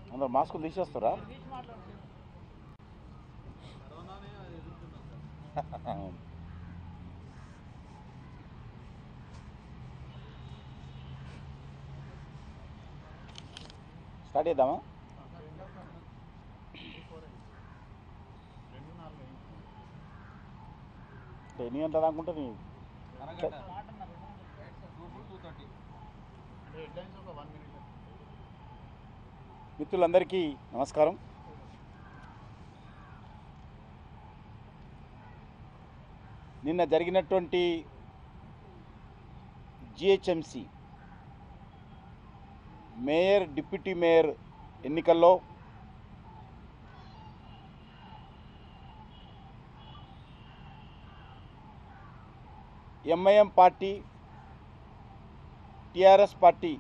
అందరు మాస్కులు తీసేస్తారా స్టార్ట్ చేద్దామా ఎన్ని గంటలు అనుకుంటా నీ మిత్రులందరికీ నమస్కారం నిన్న జరిగినటువంటి జిహెచ్ఎంసి మేయర్ డిప్యూటీ మేయర్ ఎన్నికల్లో ఎంఐఎం పార్టీ టిఆర్ఎస్ పార్టీ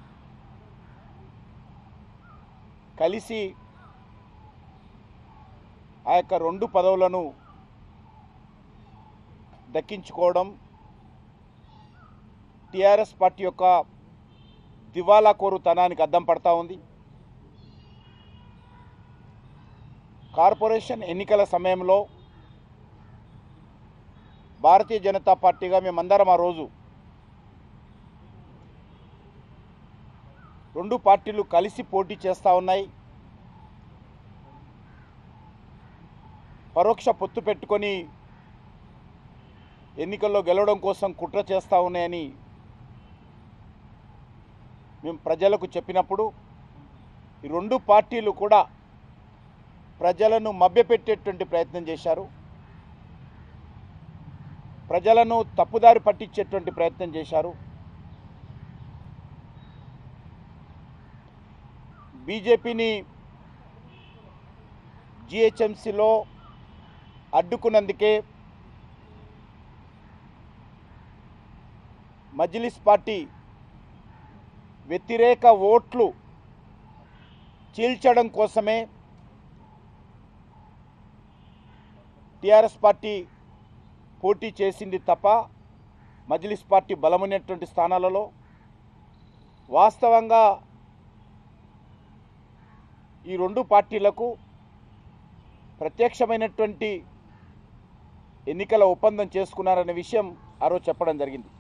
కలిసి ఆ యొక్క రెండు పదవులను దక్కించుకోవడం టిఆర్ఎస్ పార్టీ యొక్క దివాలా కోరుతనానికి అద్దం పడతా ఉంది కార్పొరేషన్ ఎన్నికల సమయంలో భారతీయ జనతా పార్టీగా మేమందరం ఆ రోజు రెండు పార్టీలు కలిసి పోటీ చేస్తూ ఉన్నాయి పరోక్ష పొత్తు పెట్టుకొని ఎన్నికల్లో గెలవడం కోసం కుట్ర చేస్తూ ఉన్నాయని మేము ప్రజలకు చెప్పినప్పుడు ఈ రెండు పార్టీలు కూడా ప్రజలను మభ్యపెట్టేటువంటి ప్రయత్నం చేశారు ప్రజలను తప్పుదారి పట్టించేటువంటి ప్రయత్నం చేశారు బీజేపీని జిహెచ్ఎంసీలో అడ్డుకున్నందుకే మజ్లిస్ పార్టీ వ్యతిరేక ఓట్లు చీల్చడం కోసమే టిఆర్ఎస్ పార్టీ పోటీ చేసింది తప్ప మజ్లిస్ పార్టీ బలమైనటువంటి స్థానాలలో వాస్తవంగా ఈ రెండు పార్టీలకు ప్రత్యక్షమైనటువంటి ఎన్నికల ఒప్పందం చేసుకున్నారనే విషయం ఆ రోజు చెప్పడం జరిగింది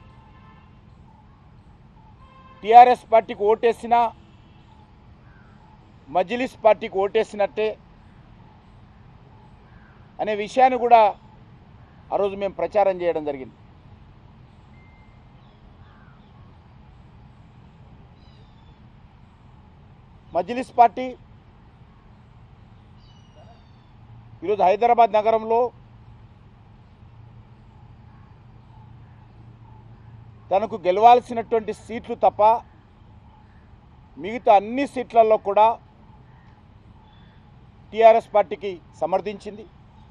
టిఆర్ఎస్ పార్టీకి ఓటేసిన మజ్లిస్ పార్టీకి ఓటేసినట్టే అనే విషయాన్ని కూడా ఆ రోజు మేము ప్రచారం చేయడం జరిగింది మజ్లిస్ పార్టీ ఈరోజు హైదరాబాద్ నగరంలో తనకు గెలవాల్సినటువంటి సీట్లు తప్ప మిగతా అన్ని సీట్లలో కూడా టీఆర్ఎస్ పార్టీకి సమర్థించింది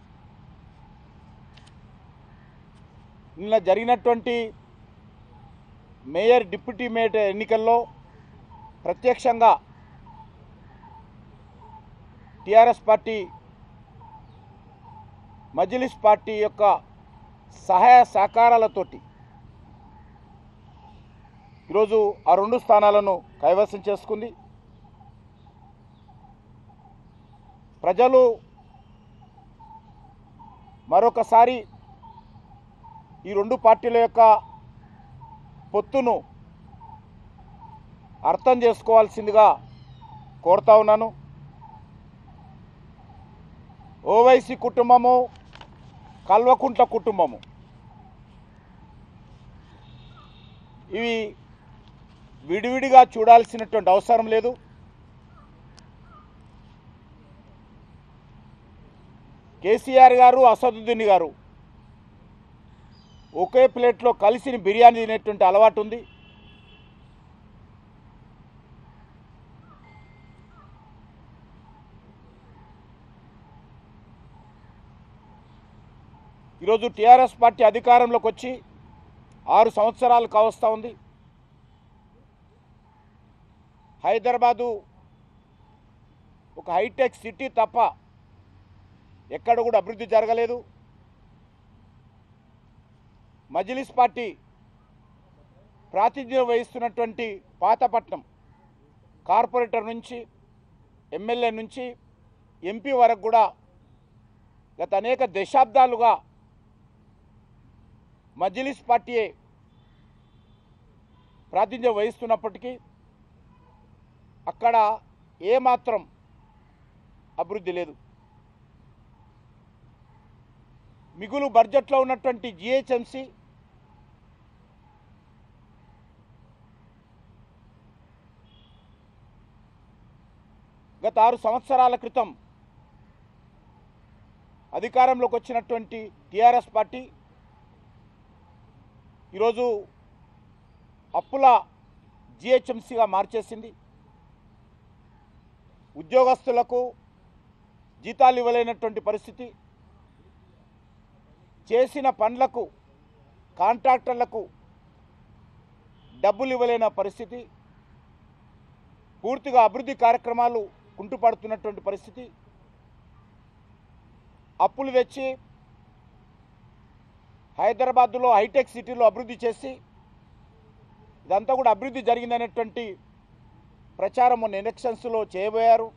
నిన్న జరిగినటువంటి మేయర్ డిప్యూటీ మేయర్ ఎన్నికల్లో ప్రత్యక్షంగా టిఆర్ఎస్ పార్టీ మజ్లిస్ పార్టీ యొక్క సహాయ సహకారాలతోటి ఈరోజు ఆ రెండు స్థానాలను కైవసం చేసుకుంది ప్రజలు మరొకసారి ఈ రెండు పార్టీల యొక్క పొత్తును అర్థం చేసుకోవాల్సిందిగా కోరుతా ఉన్నాను ఓవైసీ కుటుంబము కల్వకుంట్ల కుటుంబము ఇవి విడివిడిగా చూడాల్సినటువంటి అవసరం లేదు కేసీఆర్ గారు అసదుద్దీన్ గారు ఒకే ప్లేట్లో కలిసి బిర్యానీ తినేటువంటి అలవాటు ఉంది ఈరోజు టీఆర్ఎస్ పార్టీ అధికారంలోకి వచ్చి ఆరు సంవత్సరాలు కావస్తూ ఉంది హైదరాబాదు ఒక హైటెక్ సిటీ తప్ప ఎక్కడ కూడా అభివృద్ధి జరగలేదు మజ్లిస్ పార్టీ ప్రాతినిధ్యం వహిస్తున్నటువంటి పాతపట్నం కార్పొరేటర్ నుంచి ఎమ్మెల్యే నుంచి ఎంపీ వరకు కూడా గత అనేక దశాబ్దాలుగా మజ్లిస్ పార్టీయే ప్రాతినిధ్యం వహిస్తున్నప్పటికీ అక్కడ ఏమాత్రం అభివృద్ధి లేదు మిగులు బడ్జెట్లో ఉన్నటువంటి జిహెచ్ఎంసి గత ఆరు సంవత్సరాల క్రితం అధికారంలోకి వచ్చినటువంటి టీఆర్ఎస్ పార్టీ ఈరోజు అప్పుల జిహెచ్ఎంసీగా మార్చేసింది ఉద్యోగస్తులకు జీతాలు ఇవ్వలేనటువంటి పరిస్థితి చేసిన పనులకు కాంట్రాక్టర్లకు డబ్బులు ఇవ్వలేని పరిస్థితి పూర్తిగా అభివృద్ధి కార్యక్రమాలు కుంటుపడుతున్నటువంటి పరిస్థితి అప్పులు తెచ్చి హైదరాబాద్లో హైటెక్ సిటీలో అభివృద్ధి చేసి ఇదంతా కూడా అభివృద్ధి జరిగిందనేటువంటి ప్రచారం మొన్న ఎలక్షన్స్లో చేయబోయారు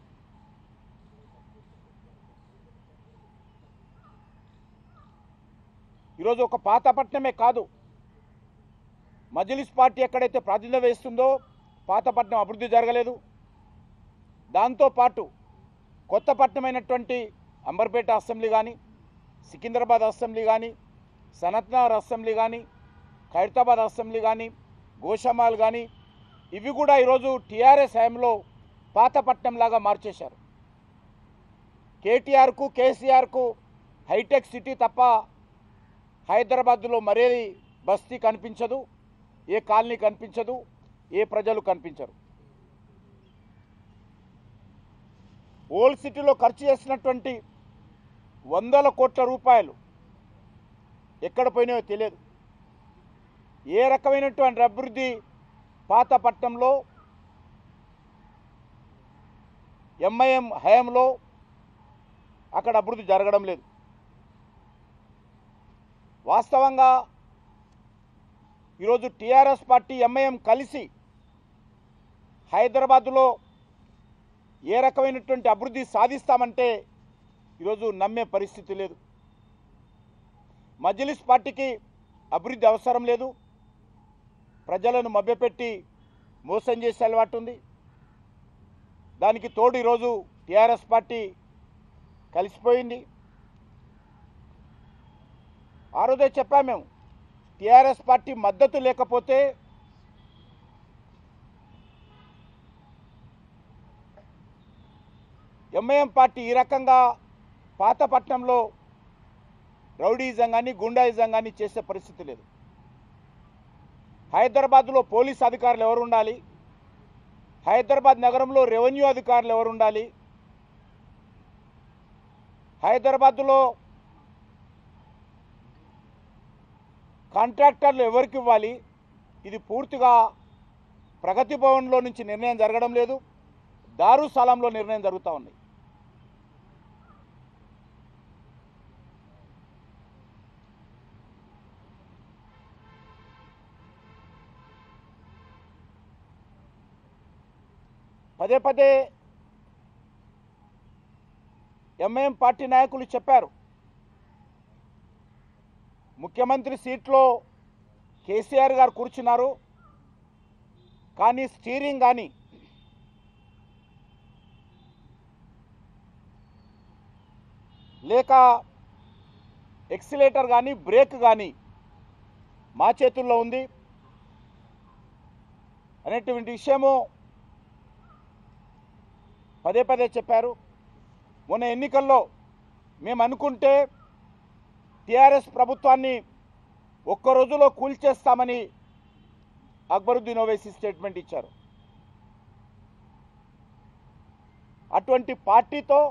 ఈరోజు ఒక పాతపట్నమే కాదు మజ్లిస్ పార్టీ ఎక్కడైతే ప్రాతినిధ్యం వహిస్తుందో పాతపట్నం అభివృద్ధి జరగలేదు దాంతోపాటు కొత్త పట్టణమైనటువంటి అంబర్పేట అసెంబ్లీ కానీ సికింద్రాబాద్ అసెంబ్లీ కానీ సనత్నగర్ అసెంబ్లీ కానీ ఖైరతాబాద్ అసెంబ్లీ కానీ గోషమాల్ కానీ ఇవి కూడా ఈరోజు టీఆర్ఎస్ హయాంలో పాతపట్నం లాగా మార్చేశారు కేటీఆర్కు కేసీఆర్కు హైటెక్ సిటీ తప్ప హైదరాబాద్లో మరేది బస్తీ కనిపించదు ఏ కాలనీ కనిపించదు ఏ ప్రజలు కనిపించరు ఓల్డ్ సిటీలో ఖర్చు చేసినటువంటి వందల కోట్ల రూపాయలు ఎక్కడ పోయినాయో తెలియదు ఏ రకమైనటువంటి అభివృద్ధి పాత పట్టణంలో ఎంఐఎం హయాంలో అక్కడ అభివృద్ధి జరగడం లేదు వాస్తవంగా ఈరోజు టీఆర్ఎస్ పార్టీ ఎంఐఎం కలిసి హైదరాబాదులో ఏ రకమైనటువంటి అభివృద్ధి సాధిస్తామంటే ఈరోజు నమ్మే పరిస్థితి లేదు మజ్లిస్ పార్టీకి అభివృద్ధి అవసరం లేదు ప్రజలను మభ్యపెట్టి మోసం చేసే అలవాటు ఉంది దానికి తోడు ఈరోజు టీఆర్ఎస్ పార్టీ కలిసిపోయింది ఆ రోజే చెప్పాము మేము టీఆర్ఎస్ పార్టీ మద్దతు లేకపోతే ఎంఐఎం పార్టీ ఈ రకంగా పాతపట్నంలో రౌడీజం కానీ గుండాయిజం కానీ చేసే పరిస్థితి లేదు హైదరాబాద్లో పోలీస్ అధికారులు ఎవరు ఉండాలి హైదరాబాద్ నగరంలో రెవెన్యూ అధికారులు ఎవరు ఉండాలి హైదరాబాద్లో కాంట్రాక్టర్లు ఎవరికి ఇవ్వాలి ఇది పూర్తిగా ప్రగతి భవన్లో నుంచి నిర్ణయం జరగడం లేదు దారు సలాంలో నిర్ణయం జరుగుతూ ఉంది పదే పదే ఎంఐఎం పార్టీ నాయకులు చెప్పారు ముఖ్యమంత్రి సీట్లో కేసీఆర్ గారు కూర్చున్నారు కానీ స్టీరింగ్ కానీ లేక ఎక్సిలేటర్ కానీ బ్రేక్ కానీ మా చేతుల్లో ఉంది అనేటువంటి విషయము పదే పదే చెప్పారు మొన్న ఎన్నికల్లో మేము అనుకుంటే టీఆర్ఎస్ ప్రభుత్వాన్ని ఒక్క రోజులో కూల్చేస్తామని అక్బరుద్దీన్ ఓవైసీ స్టేట్మెంట్ ఇచ్చారు అటువంటి పార్టీతో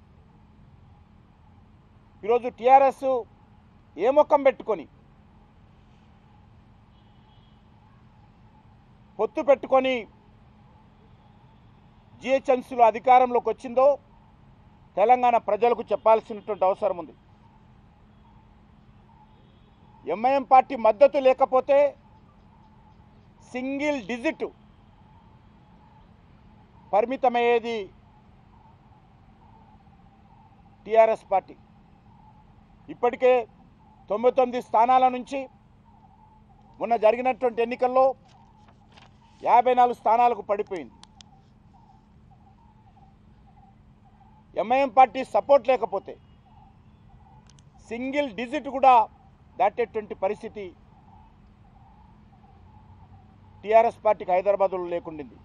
ఈరోజు టీఆర్ఎస్ ఏ ముఖం పెట్టుకొని పొత్తు పెట్టుకొని జిహెచ్ఎంసీలో అధికారంలోకి వచ్చిందో తెలంగాణ ప్రజలకు చెప్పాల్సినటువంటి అవసరం ఉంది ఎంఐఎం పార్టీ మద్దతు లేకపోతే సింగిల్ డిజిట్ పరిమితమయ్యేది టీఆర్ఎస్ పార్టీ ఇప్పటికే తొంభై తొమ్మిది స్థానాల నుంచి మొన్న జరిగినటువంటి ఎన్నికల్లో యాభై నాలుగు స్థానాలకు పడిపోయింది ఎంఐఎం పార్టీ సపోర్ట్ లేకపోతే సింగిల్ డిజిట్ కూడా దాటేటువంటి పరిస్థితి టీఆర్ఎస్ పార్టీకి హైదరాబాద్లో లేకుండింది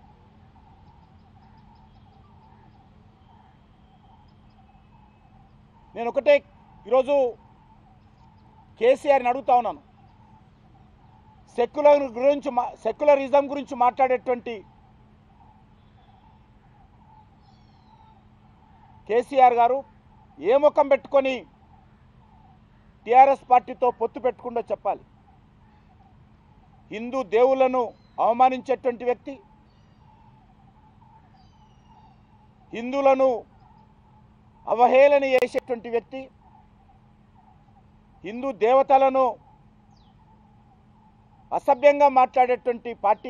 నేను ఒకటే ఈరోజు కేసీఆర్ని అడుగుతా ఉన్నాను సెక్యులర్ గురించి మా సెక్యులరిజం గురించి మాట్లాడేటువంటి కేసీఆర్ గారు ఏ ముఖం పెట్టుకొని టీఆర్ఎస్ పార్టీతో పొత్తు పెట్టుకుందో చెప్పాలి హిందూ దేవుళ్లను అవమానించేటువంటి వ్యక్తి హిందువులను అవహేళన చేసేటువంటి వ్యక్తి హిందూ దేవతలను అసభ్యంగా మాట్లాడేటువంటి పార్టీ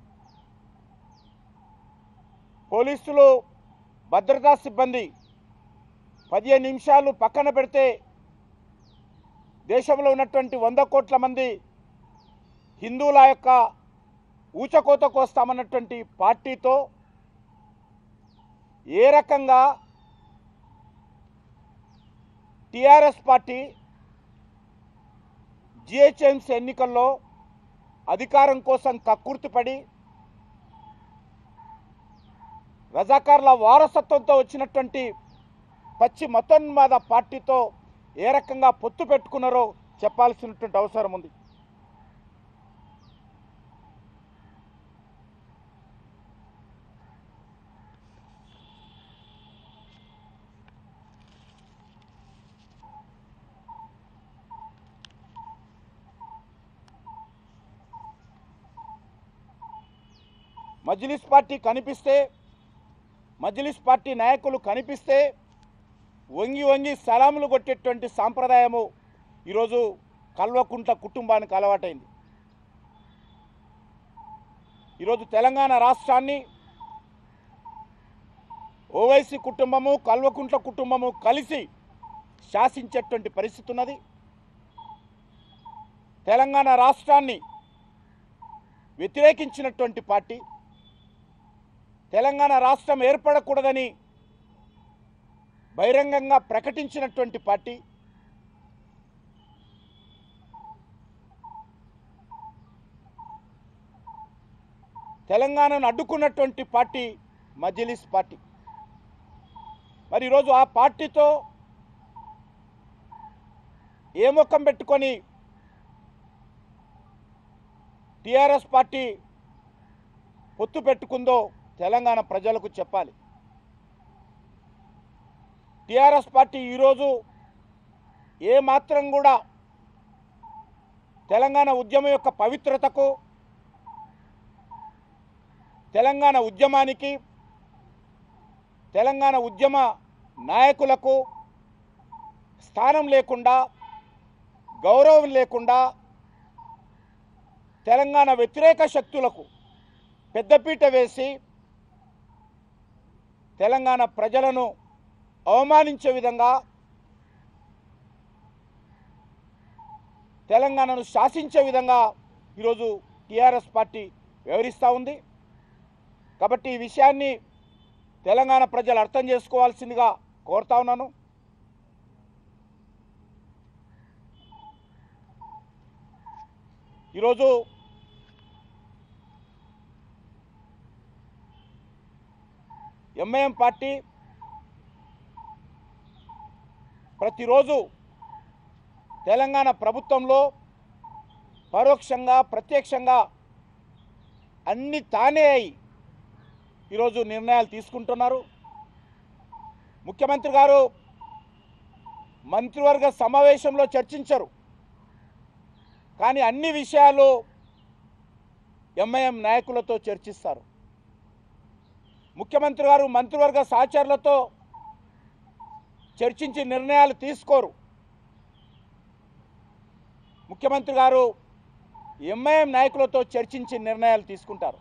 పోలీసులు భద్రతా సిబ్బంది పదిహేను నిమిషాలు పక్కన పెడితే దేశంలో ఉన్నటువంటి వంద కోట్ల మంది హిందువుల యొక్క ఊచకోత కోస్తామన్నటువంటి పార్టీతో ఏ రకంగా టిఆర్ఎస్ పార్టీ జిహెచ్ఎంసీ ఎన్నికల్లో అధికారం కోసం కక్కుర్తిపడి రజాకార్ల వారసత్వంతో వచ్చినటువంటి పచ్చి మతోన్మాద పార్టీతో ఏ రకంగా పొత్తు పెట్టుకున్నారో చెప్పాల్సినటువంటి అవసరం ఉంది మజ్లిస్ పార్టీ కనిపిస్తే మజ్లిస్ పార్టీ నాయకులు కనిపిస్తే వంగి వంగి సలాములు కొట్టేటువంటి సాంప్రదాయము ఈరోజు కల్వకుంట్ల కుటుంబానికి అలవాటైంది ఈరోజు తెలంగాణ రాష్ట్రాన్ని ఓవైసీ కుటుంబము కల్వకుంట్ల కుటుంబము కలిసి శాసించేటువంటి పరిస్థితి ఉన్నది తెలంగాణ రాష్ట్రాన్ని వ్యతిరేకించినటువంటి పార్టీ తెలంగాణ రాష్ట్రం ఏర్పడకూడదని బహిరంగంగా ప్రకటించినటువంటి పార్టీ తెలంగాణను అడ్డుకున్నటువంటి పార్టీ మజ్లిస్ పార్టీ మరి ఈరోజు ఆ పార్టీతో ఏ ముఖం పెట్టుకొని టిఆర్ఎస్ పార్టీ పొత్తు పెట్టుకుందో తెలంగాణ ప్రజలకు చెప్పాలి టిఆర్ఎస్ పార్టీ ఈరోజు ఏ మాత్రం కూడా తెలంగాణ ఉద్యమం యొక్క పవిత్రతకు తెలంగాణ ఉద్యమానికి తెలంగాణ ఉద్యమ నాయకులకు స్థానం లేకుండా గౌరవం లేకుండా తెలంగాణ వ్యతిరేక శక్తులకు పెద్దపీట వేసి తెలంగాణ ప్రజలను అవమానించే విధంగా తెలంగాణను శాసించే విధంగా ఈరోజు టీఆర్ఎస్ పార్టీ వ్యవహరిస్తూ ఉంది కాబట్టి ఈ విషయాన్ని తెలంగాణ ప్రజలు అర్థం చేసుకోవాల్సిందిగా కోరుతా ఉన్నాను ఈరోజు ఎంఐఎం పార్టీ ప్రతిరోజు తెలంగాణ ప్రభుత్వంలో పరోక్షంగా ప్రత్యక్షంగా అన్ని తానే అయి ఈరోజు నిర్ణయాలు తీసుకుంటున్నారు ముఖ్యమంత్రి గారు మంత్రివర్గ సమావేశంలో చర్చించరు కానీ అన్ని విషయాలు ఎంఐఎం నాయకులతో చర్చిస్తారు ముఖ్యమంత్రి గారు మంత్రివర్గ సహచరులతో చర్చించి నిర్ణయాలు తీసుకోరు ముఖ్యమంత్రి గారు ఎంఐఎం నాయకులతో చర్చించి నిర్ణయాలు తీసుకుంటారు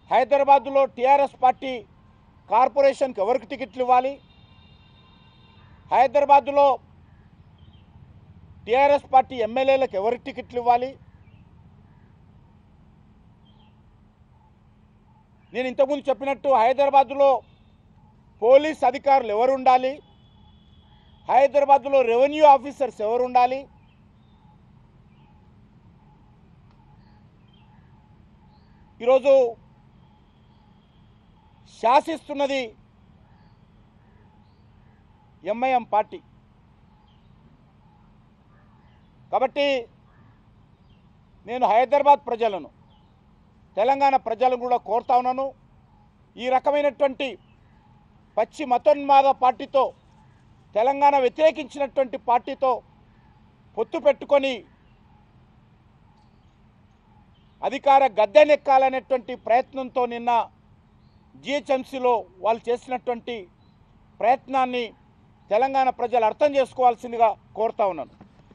హైదరాబాద్లో టీఆర్ఎస్ పార్టీ కార్పొరేషన్కి ఎవరికి టికెట్లు ఇవ్వాలి హైదరాబాద్లో టీఆర్ఎస్ పార్టీ ఎమ్మెల్యేలకు ఎవరికి టికెట్లు ఇవ్వాలి నేను ఇంతకుముందు చెప్పినట్టు హైదరాబాద్లో పోలీస్ అధికారులు ఎవరు ఉండాలి హైదరాబాద్లో రెవెన్యూ ఆఫీసర్స్ ఎవరు ఉండాలి ఈరోజు శాసిస్తున్నది ఎంఐఎం పార్టీ కాబట్టి నేను హైదరాబాద్ ప్రజలను తెలంగాణ ప్రజలను కూడా కోరుతా ఉన్నాను ఈ రకమైనటువంటి పచ్చి మతోన్మాద పార్టీతో తెలంగాణ వ్యతిరేకించినటువంటి పార్టీతో పొత్తు పెట్టుకొని అధికార గద్దెనెక్కాలనేటువంటి ప్రయత్నంతో నిన్న జిహెచ్ఎంసీలో వాళ్ళు చేసినటువంటి ప్రయత్నాన్ని తెలంగాణ ప్రజలు అర్థం చేసుకోవాల్సిందిగా కోరుతా ఉన్నాను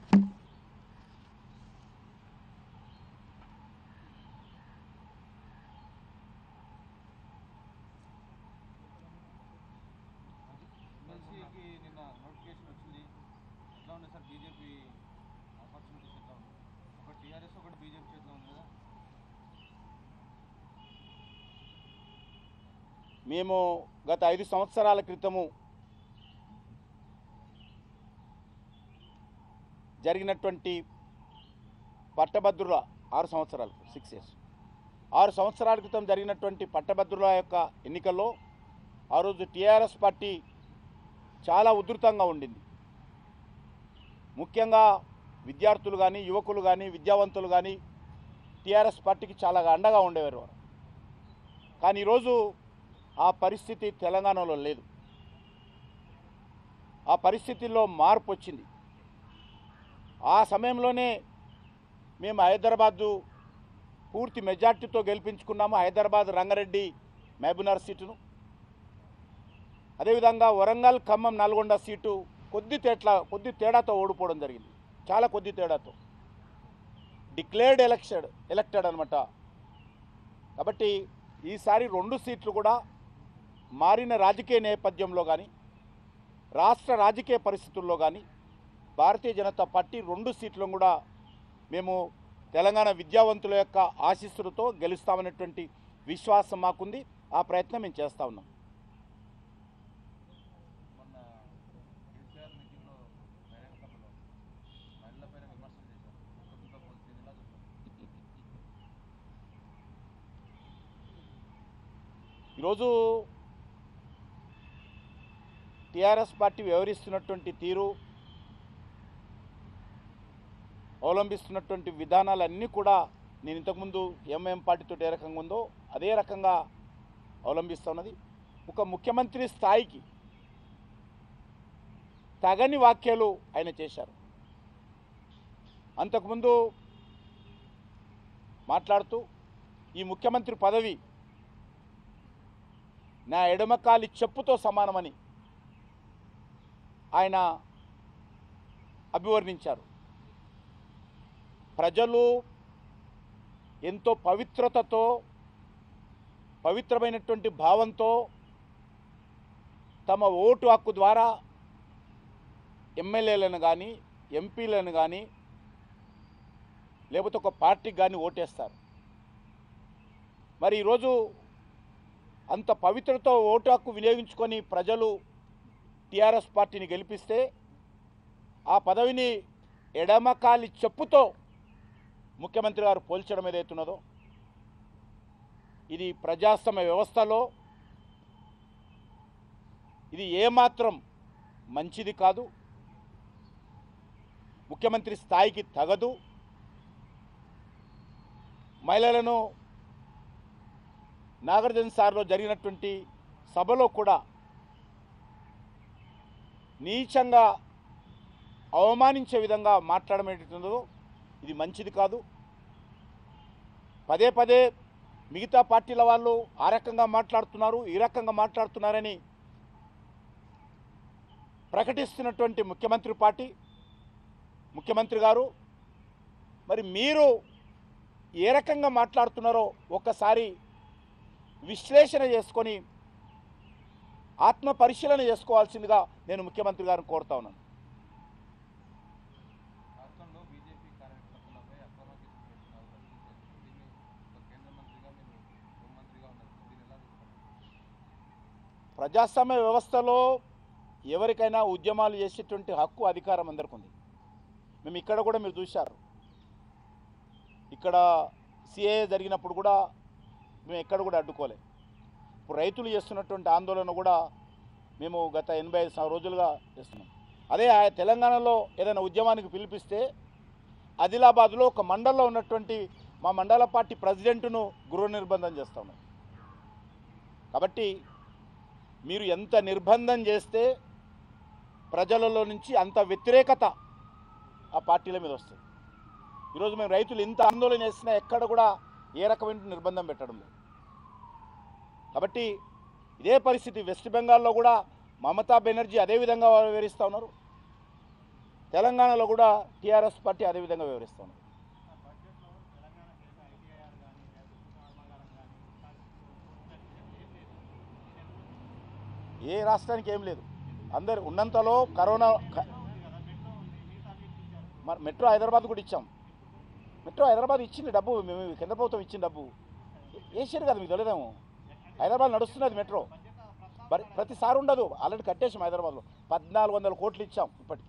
ఎమ్మెల్సీకి నిన్న నోటిఫికేషన్ వచ్చింది ఎట్లా ఉంది సార్ బీజేపీ ఆపర్చునిటీస్ ఎట్లా ఉంది ఒకటి టీఆర్ఎస్ ఒకటి బీజేపీ చేతిలో ఉంది కదా మేము గత ఐదు సంవత్సరాల క్రితము జరిగినటువంటి పట్టభద్రుల ఆరు సంవత్సరాలు సిక్స్ ఇయర్స్ ఆరు సంవత్సరాల క్రితం జరిగినటువంటి పట్టభద్రుల యొక్క ఎన్నికల్లో ఆ రోజు టీఆర్ఎస్ పార్టీ చాలా ఉధృతంగా ఉండింది ముఖ్యంగా విద్యార్థులు కానీ యువకులు కానీ విద్యావంతులు కానీ టీఆర్ఎస్ పార్టీకి చాలా అండగా ఉండేవారు వారు కానీ ఈరోజు ఆ పరిస్థితి తెలంగాణలో లేదు ఆ పరిస్థితుల్లో మార్పు వచ్చింది ఆ సమయంలోనే మేము హైదరాబాదు పూర్తి మెజార్టీతో గెలిపించుకున్నాము హైదరాబాద్ రంగారెడ్డి మహబూబ్నగర్ సీటును అదేవిధంగా వరంగల్ ఖమ్మం నల్గొండ సీటు కొద్ది తేట్ల కొద్ది తేడాతో ఓడిపోవడం జరిగింది చాలా కొద్ది తేడాతో డిక్లేర్డ్ ఎలక్షన్ ఎలక్టెడ్ అనమాట కాబట్టి ఈసారి రెండు సీట్లు కూడా మారిన రాజకీయ నేపథ్యంలో కానీ రాష్ట్ర రాజకీయ పరిస్థితుల్లో కానీ భారతీయ జనతా పార్టీ రెండు సీట్లను కూడా మేము తెలంగాణ విద్యావంతుల యొక్క ఆశీస్సులతో గెలుస్తామనేటువంటి విశ్వాసం మాకుంది ఆ ప్రయత్నం మేము చేస్తూ ఉన్నాం మొన్న కేసీఆర్ మీటింగ్లో బహిరంగ సభలో మహిళల పైన విమర్శలు చేశారు ప్రభుత్వంతో పోల్చి ఎలా చూస్తారు ఈరోజు టీఆర్ఎస్ పార్టీ వ్యవహరిస్తున్నటువంటి తీరు అవలంబిస్తున్నటువంటి విధానాలన్నీ కూడా నేను ఇంతకుముందు ఎంఎం పార్టీతో ఏ రకంగా ఉందో అదే రకంగా అవలంబిస్తున్నది ఒక ముఖ్యమంత్రి స్థాయికి తగని వ్యాఖ్యలు ఆయన చేశారు అంతకుముందు మాట్లాడుతూ ఈ ముఖ్యమంత్రి పదవి నా ఎడమకాలి చెప్పుతో సమానమని ఆయన అభివర్ణించారు ప్రజలు ఎంతో పవిత్రతతో పవిత్రమైనటువంటి భావంతో తమ ఓటు హక్కు ద్వారా ఎమ్మెల్యేలను కానీ ఎంపీలను కానీ లేకపోతే ఒక పార్టీకి కానీ ఓటేస్తారు మరి ఈరోజు అంత పవిత్రతో ఓటు హక్కు వినియోగించుకొని ప్రజలు టీఆర్ఎస్ పార్టీని గెలిపిస్తే ఆ పదవిని ఎడమకాలి చెప్పుతో ముఖ్యమంత్రి గారు పోల్చడం ఏదైతున్నదో ఇది ప్రజాస్వామ్య వ్యవస్థలో ఇది ఏమాత్రం మంచిది కాదు ముఖ్యమంత్రి స్థాయికి తగదు మహిళలను నాగార్జున సార్లో జరిగినటువంటి సభలో కూడా నీచంగా అవమానించే విధంగా మాట్లాడడం ఏంటుందో ఇది మంచిది కాదు పదే పదే మిగతా పార్టీల వాళ్ళు ఆ రకంగా మాట్లాడుతున్నారు ఈ రకంగా మాట్లాడుతున్నారని ప్రకటిస్తున్నటువంటి ముఖ్యమంత్రి పార్టీ ముఖ్యమంత్రి గారు మరి మీరు ఏ రకంగా మాట్లాడుతున్నారో ఒక్కసారి విశ్లేషణ చేసుకొని ఆత్మ పరిశీలన చేసుకోవాల్సిందిగా నేను ముఖ్యమంత్రి గారిని కోరుతా ఉన్నాను రాష్ట్రంలో బీజేపీ కార్యకర్తలపై అక్రమ కేసులు పెట్టిన అవకాశం ఉంది. దీన్ని ఒక కేంద్ర మంత్రిగా మీరు హోంమంత్రిగా ఉన్నారు దీన్ని ఎలా తీసుకుంటారు ప్రజాస్వామ్య వ్యవస్థలో ఎవరికైనా ఉద్యమాలు చేసేటువంటి హక్కు అధికారం అందరికి ఉంది మేము ఇక్కడ కూడా మీరు చూశారు ఇక్కడ సిఏ జరిగినప్పుడు కూడా మేము ఎక్కడ కూడా అడ్డుకోలే ఇప్పుడు రైతులు చేస్తున్నటువంటి ఆందోళన కూడా మేము గత ఎనభై ఐదు సంవ- రోజులుగా చేస్తున్నాం అదే ఆ తెలంగాణలో ఏదైనా ఉద్యమానికి పిలిపిస్తే ఆదిలాబాద్లో ఒక మండలంలో ఉన్నటువంటి మా మండల పార్టీ ప్రెసిడెంట్ను గృహ నిర్బంధం చేస్తా ఉన్నాం కాబట్టి మీరు ఎంత నిర్బంధం చేస్తే ప్రజలలో నుంచి అంత వ్యతిరేకత ఆ పార్టీల మీద వస్తుంది ఈరోజు మేము రైతులు ఇంత ఆందోళన చేసినా ఎక్కడ కూడా ఏ రకమైన నిర్బంధం పెట్టడం లేదు కాబట్టి ఇదే పరిస్థితి వెస్ట్ బెంగాల్లో కూడా మమతా బెనర్జీ అదే విధంగా వివరిస్తూ ఉన్నారు తెలంగాణలో కూడా టీఆర్ఎస్ పార్టీ అదే విధంగా వివరిస్తూ ఉన్నారు ఏ రాష్ట్రానికి ఏం లేదు అందరు ఉన్నంతలో కరోనా క- మరి మెట్రో హైదరాబాద్ కూడా ఇచ్చాం మెట్రో హైదరాబాద్ ఇచ్చింది డబ్బు మేము కేంద్ర ప్రభుత్వం ఇచ్చిన డబ్బు వేసారు కదా మీకు తెలియదేమో హైదరాబాద్ నడుస్తున్నది మెట్రో మరి ప్రతిసారి ఉండదు ఆల్రెడీ కట్టేసాం హైదరాబాద్లో పద్నాలుగు వందల కోట్లు ఇచ్చాం ఇప్పటికి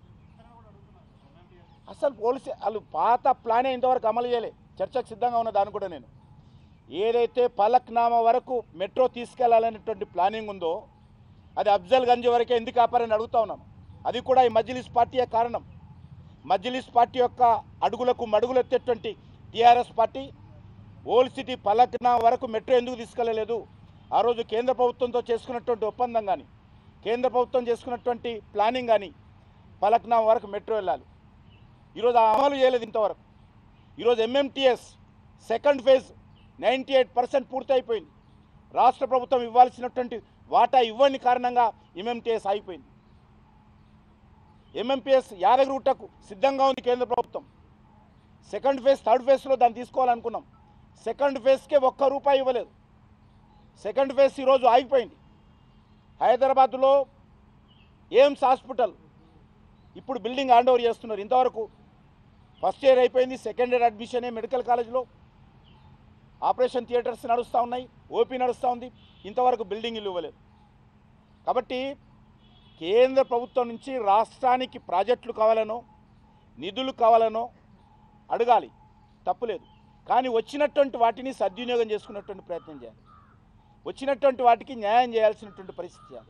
అసలు పోలీసు వాళ్ళు పాత ప్లానే ఇంతవరకు అమలు చేయలే చర్చకు సిద్ధంగా ఉన్న దాన్ని కూడా నేను ఏదైతే పలక్నామా వరకు మెట్రో తీసుకెళ్లాలనేటువంటి ప్లానింగ్ ఉందో అది అఫ్జల్ గంజ్ వరకే ఎందుకు ఆపారని అడుగుతా ఉన్నాను అది కూడా ఈ మజ్లిస్ పార్టీయే కారణం మజ్లిస్ పార్టీ యొక్క అడుగులకు మడుగులెత్తేటువంటి టీఆర్ఎస్ పార్టీ ఓల్డ్ సిటీ పలక్నా వరకు మెట్రో ఎందుకు తీసుకెళ్లలేదు ఆ రోజు కేంద్ర ప్రభుత్వంతో చేసుకున్నటువంటి ఒప్పందం కానీ కేంద్ర ప్రభుత్వం చేసుకున్నటువంటి ప్లానింగ్ కానీ పలక్నా వరకు మెట్రో వెళ్ళాలి ఈరోజు ఆ అమలు చేయలేదు ఇంతవరకు ఈరోజు MMTS second phase ninety eight percent పూర్తయిపోయింది రాష్ట్ర ప్రభుత్వం ఇవ్వాల్సినటువంటి వాటా ఇవ్వని కారణంగా ఎంఎంటీఎస్ ఆగిపోయింది ఎంఎంపీఎస్ యాదగిరిగుట్టకు సిద్ధంగా ఉంది కేంద్ర ప్రభుత్వం సెకండ్ ఫేజ్ థర్డ్ ఫేజ్లో దాన్ని తీసుకోవాలనుకున్నాం సెకండ్ ఫేజ్కే ఒక్క రూపాయి ఇవ్వలేదు సెకండ్ ఫేజ్ ఈరోజు ఆగిపోయింది హైదరాబాద్లో ఎయిమ్స్ హాస్పిటల్ ఇప్పుడు బిల్డింగ్ హ్యాండ్ ఓవర్ చేస్తున్నారు ఇంతవరకు ఫస్ట్ ఇయర్ అయిపోయింది సెకండ్ ఇయర్ అడ్మిషన్ మెడికల్ కాలేజ్లో ఆపరేషన్ థియేటర్స్ నడుస్తూ ఉన్నాయి ఓపీ నడుస్తూ ఉంది ఇంతవరకు బిల్డింగ్ ఇల్లు ఇవ్వలేదు కాబట్టి కేంద్ర ప్రభుత్వం నుంచి రాష్ట్రానికి ప్రాజెక్టులు కావాలనో నిధులు కావాలనో అడగాలి తప్పులేదు కానీ వచ్చినటువంటి వాటిని సద్వినియోగం చేసుకున్నటువంటి ప్రయత్నం చేయాలి వచ్చినటువంటి వాటికి న్యాయం చేయాల్సినటువంటి పరిస్థితి చేయాలి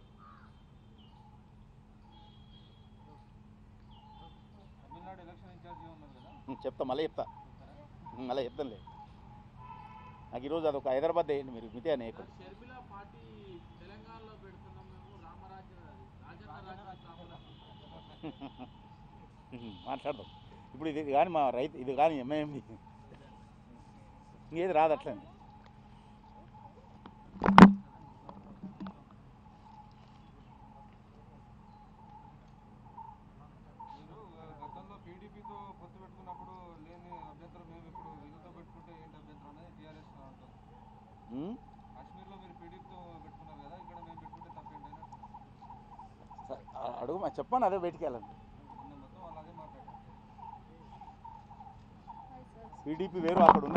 తమిళనాడు ఎలక్షన్ ఇన్ఛార్జిగా ఉన్నారు కదా ఉం, చెప్తా మళ్ళీ చెప్తా చెప్తారా? ఉం, మళ్ళీ చెప్తానులే నాకు ఈరోజు అదొక హైదరాబాద్ వేయండి మీరు మితే అనేకుడు షర్మిల పార్టీ తెలంగాణలో పెడుతున్నాం మేము రామరాజ్యం అది రాజన్న రాజ్యం స్థాపన మాట్లాడదాం ఇప్పుడు ఇది కానీ మా రైతు ఇది కానీ ఎంఐఎంది ఇంకేది రాదు అట్లా మీరు ఆ, గతంలో పీడీపీతో పొత్తు పెట్టుకున్నప్పుడు లేని అభ్యంతరం మేము ఇప్పుడు వీళ్ళతో పెట్టుకుంటే ఏంటి అభ్యంతరం అనేది టీఆర్ఎస్ అంటుంది ఉం? కాశ్మీర్లో మీరు పీడీపీతో పెట్టుకున్నారు కదా ఇక్కడ మేము పెట్టుకుంటే తప్పేంటి అని సరే, అ- అడుగు మా చెప్పాను అదే బయటికి వెళ్ళండి నిన్న మొత్తం వాళ్ళు అదే మాట్లాడారు టీడీపీ వేరు అక్కడ ఉన్న